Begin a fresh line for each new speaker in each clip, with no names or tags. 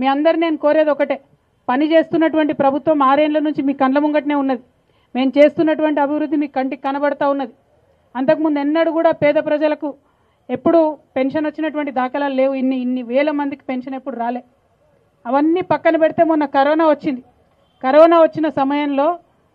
మీ అందరు నేను కోరేది ఒకటే పని చేస్తున్నటువంటి ప్రభుత్వం ఆరేళ్ల నుంచి మీ కండ్ల ముంగటనే ఉన్నది మేము చేస్తున్నటువంటి అభివృద్ధి మీ కంటికి కనబడతా ఉన్నది అంతకుముందు ఎన్నడూ కూడా పేద ప్రజలకు ఎప్పుడు పెన్షన్ వచ్చినటువంటి దాఖలాలు లేవు ఇన్ని ఇన్ని వేల మందికి పెన్షన్ ఎప్పుడు రాలే అవన్నీ పక్కన పెడితే మొన్న కరోనా వచ్చింది కరోనా వచ్చిన సమయంలో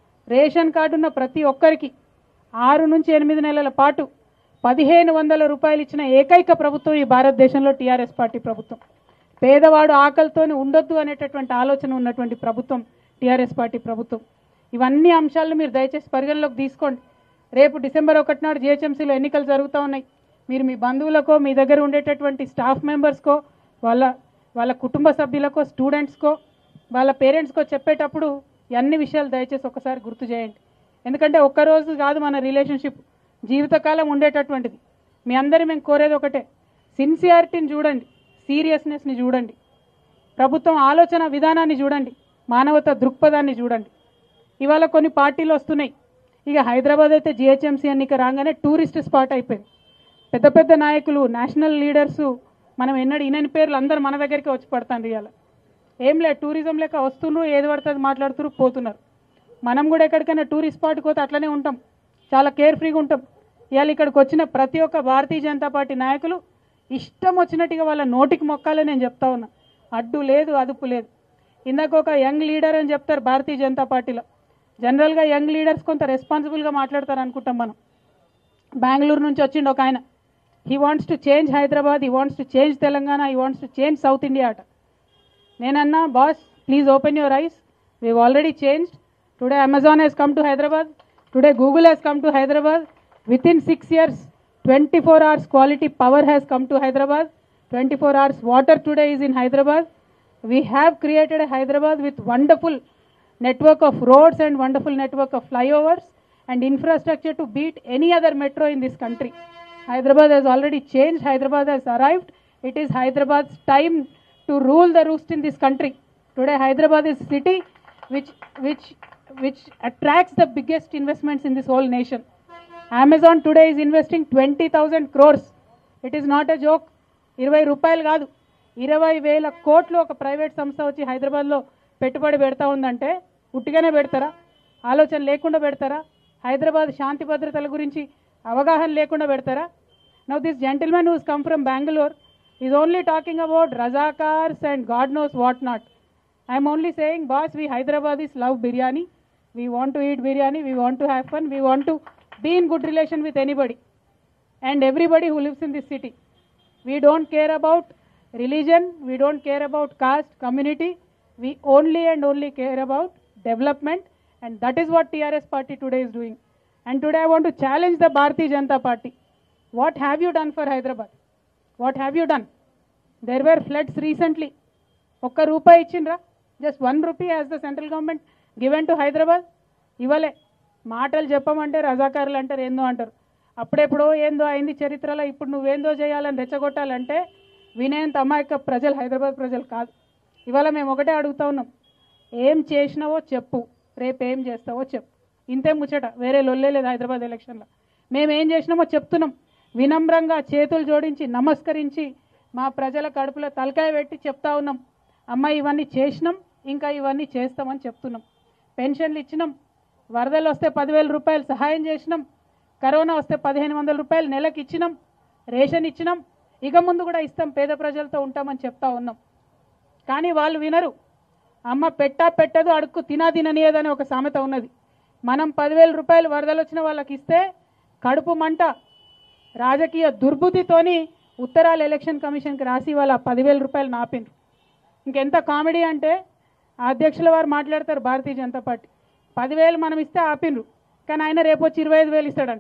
రేషన్ కార్డు ఉన్న ప్రతి ఒక్కరికి ఆరు నుంచి ఎనిమిది నెలల పాటు పదిహేను వందల రూపాయలు ఇచ్చిన ఏకైక ప్రభుత్వం ఈ భారతదేశంలో టీఆర్ఎస్ పార్టీ ప్రభుత్వం పేదవాడు ఆకలితోని ఉండొద్దు అనేటటువంటి ఆలోచన ఉన్నటువంటి ప్రభుత్వం టీఆర్ఎస్ పార్టీ ప్రభుత్వం ఇవన్నీ అంశాలను మీరు దయచేసి పరిగణలోకి తీసుకోండి రేపు డిసెంబర్ ఒకటి నాడు జిహెచ్ఎంసీలో ఎన్నికలు జరుగుతూ ఉన్నాయి మీరు మీ బంధువులకో మీ దగ్గర ఉండేటటువంటి స్టాఫ్ మెంబర్స్కో వాళ్ళ వాళ్ళ కుటుంబ సభ్యులకో స్టూడెంట్స్కో వాళ్ళ పేరెంట్స్కో చెప్పేటప్పుడు ఈ అన్ని విషయాలు దయచేసి ఒకసారి గుర్తు చేయండి ఎందుకంటే ఒక్కరోజు కాదు మన రిలేషన్షిప్ జీవితకాలం ఉండేటటువంటిది మీ అందరి మేము కోరేది ఒకటే సిన్సియారిటీని చూడండి సీరియస్నెస్ని చూడండి ప్రభుత్వం ఆలోచన విధానాన్ని చూడండి మానవత దృక్పథాన్ని చూడండి ఇవాళ కొన్ని పార్టీలు వస్తున్నాయి ఇక హైదరాబాద్ అయితే జిహెచ్ఎంసీ ఎన్నిక రాగానే టూరిస్ట్ స్పాట్ అయిపోయింది పెద్ద పెద్ద నాయకులు నేషనల్ లీడర్స్ మనం ఎన్నడూ ఇనని పేర్లు అందరూ మన దగ్గరికి వచ్చి పడతాను ఇవాళ ఏం లేదు టూరిజం లెక్క వస్తున్నారు ఏది పడుతుంది మాట్లాడుతున్నారు పోతున్నారు మనం కూడా ఎక్కడికైనా టూరిస్ట్ స్పాట్కి పోతే అట్లనే ఉంటాం చాలా కేర్ ఫ్రీగా ఉంటాం ఇవాళ ఇక్కడికి వచ్చిన ప్రతి ఒక్క భారతీయ జనతా పార్టీ నాయకులు ఇష్టం వచ్చినట్టుగా వాళ్ళ నోటికి మొక్కాలని నేను చెప్తా ఉన్నా అడ్డు లేదు అదుపు లేదు ఇందాక ఒక యంగ్ లీడర్ అని చెప్తారు భారతీయ జనతా పార్టీలో జనరల్గా యంగ్ లీడర్స్ కొంత రెస్పాన్సిబుల్గా మాట్లాడతారు అనుకుంటాం మనం బెంగళూరు నుంచి వచ్చిండు ఒక ఆయన he wants to change Hyderabad he wants to change Telangana he wants to change south India అట నేనన్నా boss please open your eyes we already changed today Amazon has come to Hyderabad today Google has come to Hyderabad within six years twenty four hours quality power has come to Hyderabad twenty four hours water today is in Hyderabad we have created Hyderabad with wonderful network of roads and wonderful network of flyovers and infrastructure to beat any other metro in this country. Hyderabad has already changed. Hyderabad has arrived. It is Hyderabad's time to rule the roost in this country. Today, Hyderabad is a city which which which attracts the biggest investments in this whole nation. Amazon today is investing 20,000 crores. It is not a joke. ఇరవై రూపాయలు కాదు ఇరవై వేల కోట్లు ఒక private సంస్థ వచ్చి హైదరాబాద్లో పెట్టుబడి పెడతా ఉందంటే ఉట్టిగానే పెడతారా ఆలోచన లేకుండా పెడతారా హైదరాబాద్ శాంతి భద్రతల గురించి అవగాహన లేకుండా పెడతారా now this gentlemen who's come from Bengaluru is only talking about Razakars and god knows what not I'm only saying boss we Hyderabad is love biryani we want to eat biryani we want to have fun we want to be in good relation with anybody and everybody who lives in this city. We don't care about religion, we don't care about caste, community, we only and only care about development, and that is what TRS party today is doing. And today I want to challenge the Bharatiya Janata party. What have you done for Hyderabad? What have you done? There were floods recently. ఒక్క రూపాయి ఇచ్చిండ్రా just one rupee as the central government given to Hyderabad ఇవ్వలే మాటలు చెప్పమంటే రజాకారులు అంటారు ఏందో అంటారు అప్పుడెప్పుడో ఏందో అయింది చరిత్రలో ఇప్పుడు నువ్వేందో చేయాలని రెచ్చగొట్టాలంటే వినేంత అమాయక ప్రజలు హైదరాబాద్ ప్రజలు కాదు ఇవాళ మేము ఒకటే అడుగుతా ఉన్నాం ఏం చేసినావో చెప్పు రేపు ఏం చేస్తావో చెప్పు ఇంతే ముచ్చట వేరే లొల్లే లేదు హైదరాబాద్ ఎలక్షన్లో మేము ఏం చేసినామో చెప్తున్నాం వినమ్రంగా చేతులు జోడించి నమస్కరించి మా ప్రజల కడుపులో తలకాయ పెట్టి చెప్తా ఉన్నాం అమ్మ ఇవన్నీ చేసినాం ఇంకా ఇవన్నీ చేస్తామని చెప్తున్నాం పెన్షన్లు ఇచ్చినాం వరదలు వస్తే పదివేల రూపాయలు సహాయం చేసినాం కరోనా వస్తే పదిహేను వందల రూపాయలు నెలకు ఇచ్చినాం రేషన్ ఇచ్చినాం ఇక ముందు కూడా ఇస్తాం పేద ప్రజలతో ఉంటామని చెప్తా ఉన్నాం కానీ వాళ్ళు వినరు అమ్మ పెట్టా పెట్టదు అడుక్కు తినా తిననీయదని ఒక సామెత ఉన్నది మనం పదివేల రూపాయలు వరదలు వచ్చిన వాళ్ళకి ఇస్తే కడుపు మంట రాజకీయ దుర్బుద్ధితోని ఉత్తరాల ఎలక్షన్ కమిషన్కి రాసి వాళ్ళ పదివేల రూపాయలు నాపిండ్రు ఇంకెంత కామెడీ అంటే ఆ అధ్యక్షుల వారు మాట్లాడతారు భారతీయ జనతా పార్టీ పదివేలు మనం ఇస్తే ఆపిండ్రు కానీ ఆయన రేపు వచ్చి ఇరవై ఐదు వేలు ఇస్తాడంట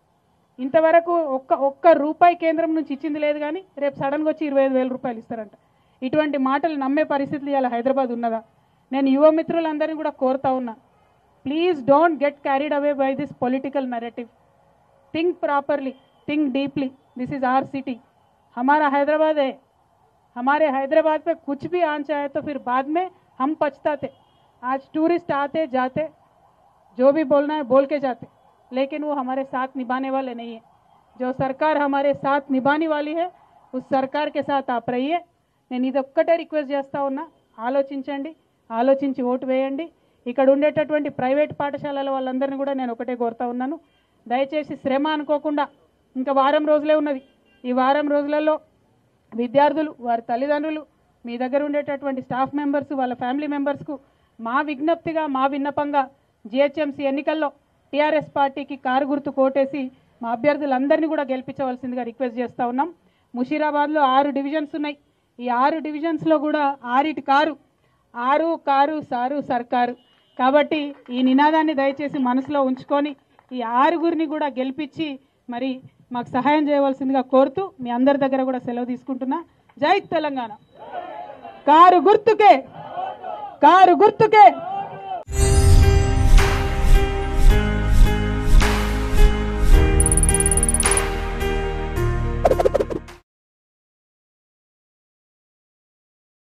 ఇంతవరకు ఒక్క ఒక్క రూపాయి కేంద్రం నుంచి ఇచ్చింది లేదు కానీ రేపు సడన్గా వచ్చి ఇరవై ఐదు వేల రూపాయలు ఇస్తారంట ఇటువంటి మాటలు నమ్మే పరిస్థితులు ఇవాళ హైదరాబాద్ ఉన్నదా నేను యువ మిత్రులందరినీ కూడా కోరుతా ఉన్నా please don't get carried away by this political narrative think properly think deeply this is our city हमारा हैदराबाद है हमारे हैदराबाद पे कुछ भी आंच आए तो फिर बाद में हम पछताते आज टूरिस्ट आते जाते जो भी बोलना है बोल के जाते लेकिन वो हमारे साथ निभाने वाले नहीं है जो सरकार हमारे साथ निभाने वाली है उस सरकार के साथ आप रहिए నేను ఇది ఒక్కటే రిక్వెస్ట్ చేస్తా ఉన్నా ఆలోచించండి ఆలోచించి ఓటు వేయండి ఇక్కడ ఉండేటటువంటి ప్రైవేట్ పాఠశాలల వాళ్ళందరినీ కూడా నేను ఒకటే కోరుతా ఉన్నాను దయచేసి శ్రమ అనుకోకుండా ఇంకా వారం రోజులే ఉన్నది ఈ వారం రోజులలో విద్యార్థులు వారి తల్లిదండ్రులు మీ దగ్గర ఉండేటటువంటి స్టాఫ్ మెంబర్స్ వాళ్ళ ఫ్యామిలీ మెంబర్స్కు మా విజ్ఞప్తిగా మా విన్నపంగా జిహెచ్ఎంసీ ఎన్నికల్లో టీఆర్ఎస్ పార్టీకి కారు గుర్తు కోటేసి మా అభ్యర్థులందరినీ కూడా గెలిపించవలసిందిగా రిక్వెస్ట్ చేస్తా ఉన్నాం ముషీరాబాద్లో ఆరు డివిజన్స్ ఉన్నాయి ఈ ఆరు డివిజన్స్లో కూడా ఆరిటి కారు ఆరు కారు సారు సర్కారు కాబట్టి ఈ నినాదాన్ని దయచేసి మనసులో ఉంచుకొని ఈ ఆరుగురిని కూడా గెలిపించి మరి మాకు సహాయం చేయవలసిందిగా కోరుతూ మీ అందరి దగ్గర కూడా సెలవు తీసుకుంటున్నా జై తెలంగాణ కారు గుర్తుకే కారు గుర్తుకే